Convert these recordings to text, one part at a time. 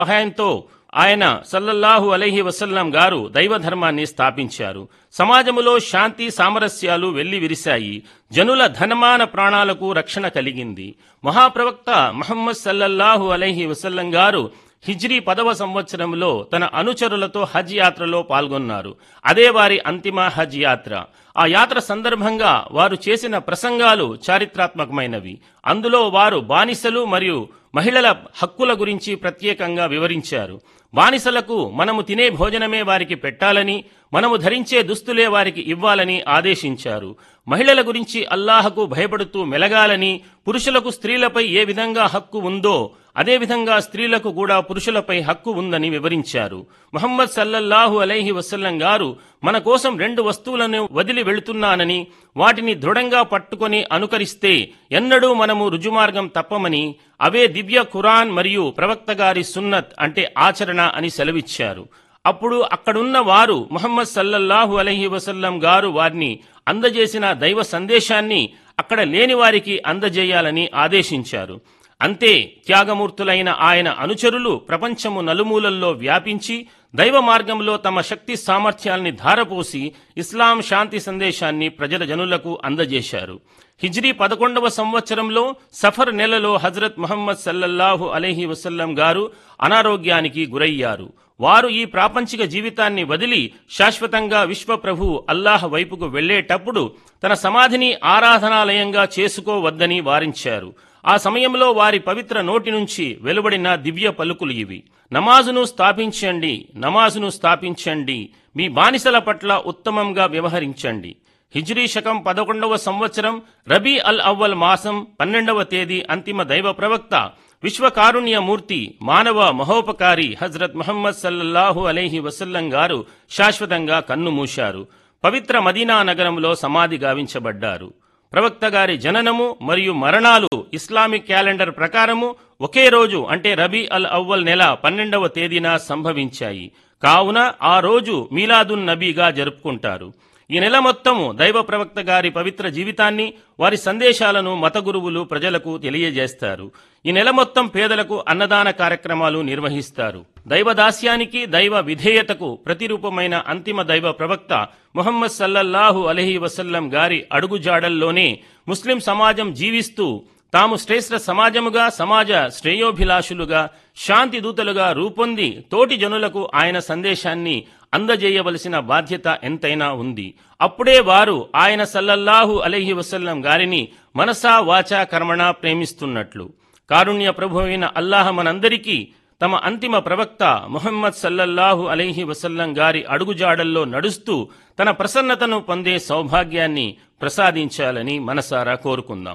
సహాయంతో ఆయన సల్లల్లాహు అలైహి వసల్లం గారు దైవ ధర్మాన్ని స్థాపించారు సమాజములో శాంతి సామరస్యాలు వెళ్లి విరిశాయి జనుల ధనమాన ప్రాణాలకు రక్షణ కలిగింది మహాప్రవక్త మహమ్మద్ సల్లల్లాహు అలైహి వసల్లం గారు హిజ్రీ పదవ సంవత్సరంలో తన అనుచరులతో హజ్ యాత్రలో పాల్గొన్నారు అదే వారి అంతిమ హజ్ యాత్ర ఆ యాత్ర సందర్భంగా వారు చేసిన ప్రసంగాలు చారిత్రాత్మకమైనవి అందులో వారు బానిసలు మరియు మహిళల హక్కుల గురించి ప్రత్యేకంగా వివరించారు బానిసలకు మనము తినే భోజనమే వారికి పెట్టాలని మనము ధరించే దుస్తులే వారికి ఇవ్వాలని ఆదేశించారు మహిళల గురించి అల్లాహకు భయపడుతూ మెలగాలని పురుషులకు స్త్రీలపై ఏ విధంగా హక్కు ఉందో అదేవిధంగా స్త్రీలకు కూడా పురుషులపై హక్కు ఉందని వివరించారు ముహమ్మద్ సల్లల్లాహు అలైహి వసల్లం గారు మన కోసం రెండు వస్తువులను వదిలి వెళుతున్నానని వాటిని దృఢంగా పట్టుకొని అనుకరిస్తే ఎన్నడూ మనము రుజుమార్గం తప్పమని అవే దివ్య ఖురాన్ మరియు ప్రవక్త గారి సున్నత్ అంటే ఆచరణ అని సెలవిచ్చారు అప్పుడు అక్కడున్న వారు ముహమ్మద్ సల్లల్లాహు అలైహి వసల్లం గారు వారిని అందజేసిన దైవ సందేశాన్ని అక్కడ లేని వారికి అందజేయాలని ఆదేశించారు అంతే త్యాగమూర్తులైన ఆయన అనుచరులు ప్రపంచము నలుమూలల్లో వ్యాపించి దైవ మార్గంలో తమ శక్తి సామర్థ్యాల్ని ధారపోసి ఇస్లాం శాంతి సందేశాన్ని ప్రజల జనులకు అందజేశారు హిజ్రీ పదకొండవ సంవత్సరంలో సఫర్ నెలలో హజరత్ ముహమ్మద్ సల్లల్లాహు అలైహి వసల్లం గారు అనారోగ్యానికి గురయ్యారు వారు ఈ ప్రాపంచిక జీవితాన్ని వదిలి శాశ్వతంగా విశ్వప్రభు అల్లాహ్ వైపుకు వెళ్లేటప్పుడు తన సమాధిని ఆరాధనాలయంగా చేసుకోవద్దని వారించారు ఆ సమయంలో వారి పవిత్ర నోటి నుంచి వెలువడిన దివ్య పలుకులు ఇవి నమాజును స్థాపించండి నమాజును స్థాపించండి మీ బానిసల పట్ల ఉత్తమంగా వ్యవహరించండి హిజ్రీ శకం పదకొండవ సంవత్సరం రబీ అల్ అవ్వల్ మాసం పన్నెండవ తేదీ అంతిమ దైవ ప్రవక్త విశ్వకారుణ్యమూర్తి మానవ మహోపకారి హజ్రత్ ముహమ్మద్ సల్లల్లాహు అలైహి వసల్లం గారు శాశ్వతంగా కన్నుమూశారు పవిత్ర మదీనా నగరంలో సమాధి గావించబడ్డారు ప్రవక్త గారి జననము మరియు మరణాలు ఇస్లామిక్ క్యాలెండర్ ప్రకారము ఒకే రోజు అంటే రబీ అల్ అవ్వల్ నెల పన్నెండవ తేదీన సంభవించాయి కావున ఆ రోజు మీలాదున్ నబీగా జరుపుకుంటారు ఈ నెల మొత్తము దైవ ప్రవక్త గారి పవిత్ర జీవితాన్ని వారి సందేశాలను మత గురువులు ప్రజలకు తెలియజేస్తారు ఈ నెల మొత్తం పేదలకు అన్నదాన కార్యక్రమాలు నిర్వహిస్తారు దైవ దాస్యానికి దైవ విధేయతకు ప్రతిరూపమైన అంతిమ దైవ ప్రవక్త ముహమ్మద్ సల్లల్లాహు అలహి వసల్లం గారి అడుగుజాడల్లోనే ముస్లిం సమాజం జీవిస్తూ తాము శ్రేష్ఠ సమాజముగా సమాజ శ్రేయోభిలాషులుగా శాంతి దూతలుగా రూపొంది తోటి జనులకు ఆయన సందేశాన్ని అందజేయవలసిన బాధ్యత ఎంతైనా ఉంది అప్పుడే వారు ఆయన సల్లల్లాహు అలైహి వసల్లం గారిని మనసా వాచా కర్మణ ప్రేమిస్తున్నట్లు కారుణ్య ప్రభు అయిన అల్లాహ మనందరికీ తమ అంతిమ ప్రవక్త ముహమ్మద్ సల్లల్లాహు అలైహి వసల్లం గారి అడుగుజాడల్లో నడుస్తూ తన ప్రసన్నతను పొందే సౌభాగ్యాన్ని ప్రసాదించాలని మనసారా కోరుకుందాం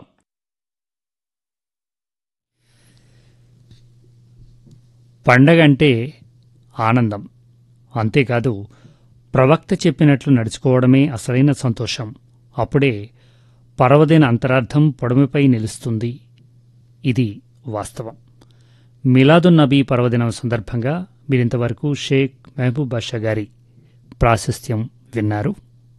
పండగ అంటే ఆనందం అంతేకాదు ప్రవక్త చెప్పినట్లు నడుచుకోవడమే అసలైన సంతోషం అప్పుడే పర్వదిన అంతరార్థం పొడమిపై నిలుస్తుంది ఇది వాస్తవం మిలాదున్ నబీ పర్వదినం సందర్భంగా మీరింతవరకు షేక్ మహబూబ్ బాషా గారి ప్రాశస్త్యం విన్నారు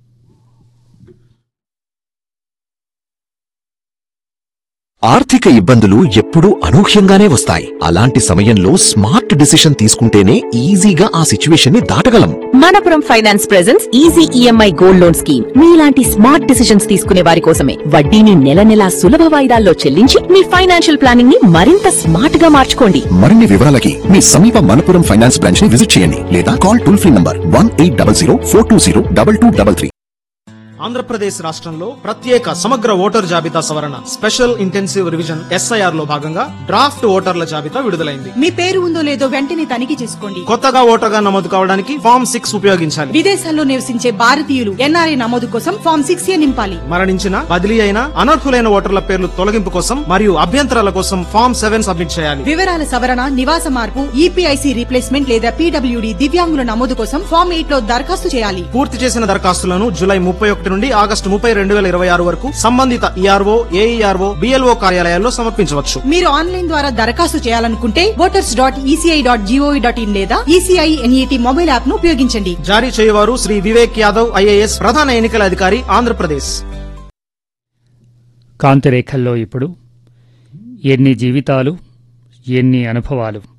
ఆర్థిక ఇబ్బందులు ఎప్పుడూ అనూహ్యంగానే వస్తాయి అలాంటి సమయంలో స్మార్ట్ డిసిషన్ తీసుకుంటేనే ఈజీగా ఆ సిచ్యువేషన్ ని దాటగలం Manappuram finance presence easy EMI gold loan scheme మీలాంటి స్మార్ట్ డిసిషన్స్ తీసుకునే వారి కోసమే వడ్డీని నెల నెలా సులభ వాయిదాల్లో చెల్లించి మీ ఫైనాన్షియల్ ప్లానింగ్ ని మరింత స్మార్ట్ గా మార్చుకోండి మరిన్ని వివరాలకి మీ సమీప మనపురం ఫైనాన్స్ బ్రాంచ్ ని విజిట్ చేయండి లేదా call toll free number one eight double zero four two zero double two double three Andhra Pradesh రాష్ట్రంలో ప్రత్యేక సమగ్ర ఓటర్ జాబితా సవరణ స్పెషల్ ఇంటెన్సివ్ రివిజన్ ఎస్ఐఆర్ లో భాగంగా డ్రాఫ్ట్ ఓటర్ల జాబితా విడుదలైంది మీ పేరు ఉందో లేదో వెంటనే తనిఖీ చేసుకోండి కొత్తగా ఓటర్గా నమోదు కావడానికి ఫామ్ సిక్స్ ఉపయోగించాలి విదేశాల్లో నివసించే భారతీయులు ఎన్ఆర్ఐ నమోదు కోసం ఫామ్ సిక్స్ ఏ నింపాలి మరణించిన బదిలీ అయిన అనర్హులైన ఓటర్ల పేర్లు తొలగింపు కోసం మరియు అభ్యంతరాల కోసం ఫామ్ సెవెన్ సబ్మిట్ చేయాలి వివరాల సవరణ నివాస మార్పు ఈపీఐసి రీప్లేస్మెంట్ లేదా పీడబ్ల్యూడి దివ్యాంగుల నమోదు కోసం ఫామ్ ఎయిట్ లో దరఖాస్తు చేయాలి పూర్తి చేసిన దరఖాస్తులను జూలై ముప్పై ఒకటి నుండి ఆగస్టు ముప్పై రెండు వేల ఇరవై ఆరు వరకు సంబంధిత ఈఆర్ఓ ఏఈఆర్ఓ బిఎల్ఓ కార్యాలయాల్లో సమర్పించవచ్చు మీరు ఆన్లైన్ ద్వారా దరఖాస్తు చేయాలనుకుంటే voters dot ECI dot GOV dot in లేదా ఈసీఐ ఎన్ఈటీ మొబైల్ యాప్ ను ఉపయోగించండి జారీ చేయవారు శ్రీ వివేక్ యాదవ్ ఐఏఎస్ ప్రధాన ఎన్నికల అధికారి ఆంధ్రప్రదేశ్ కాంతిరేఖల్లో ఇప్పుడు ఎన్ని జీవితాలు ఎన్ని అనుభవాలు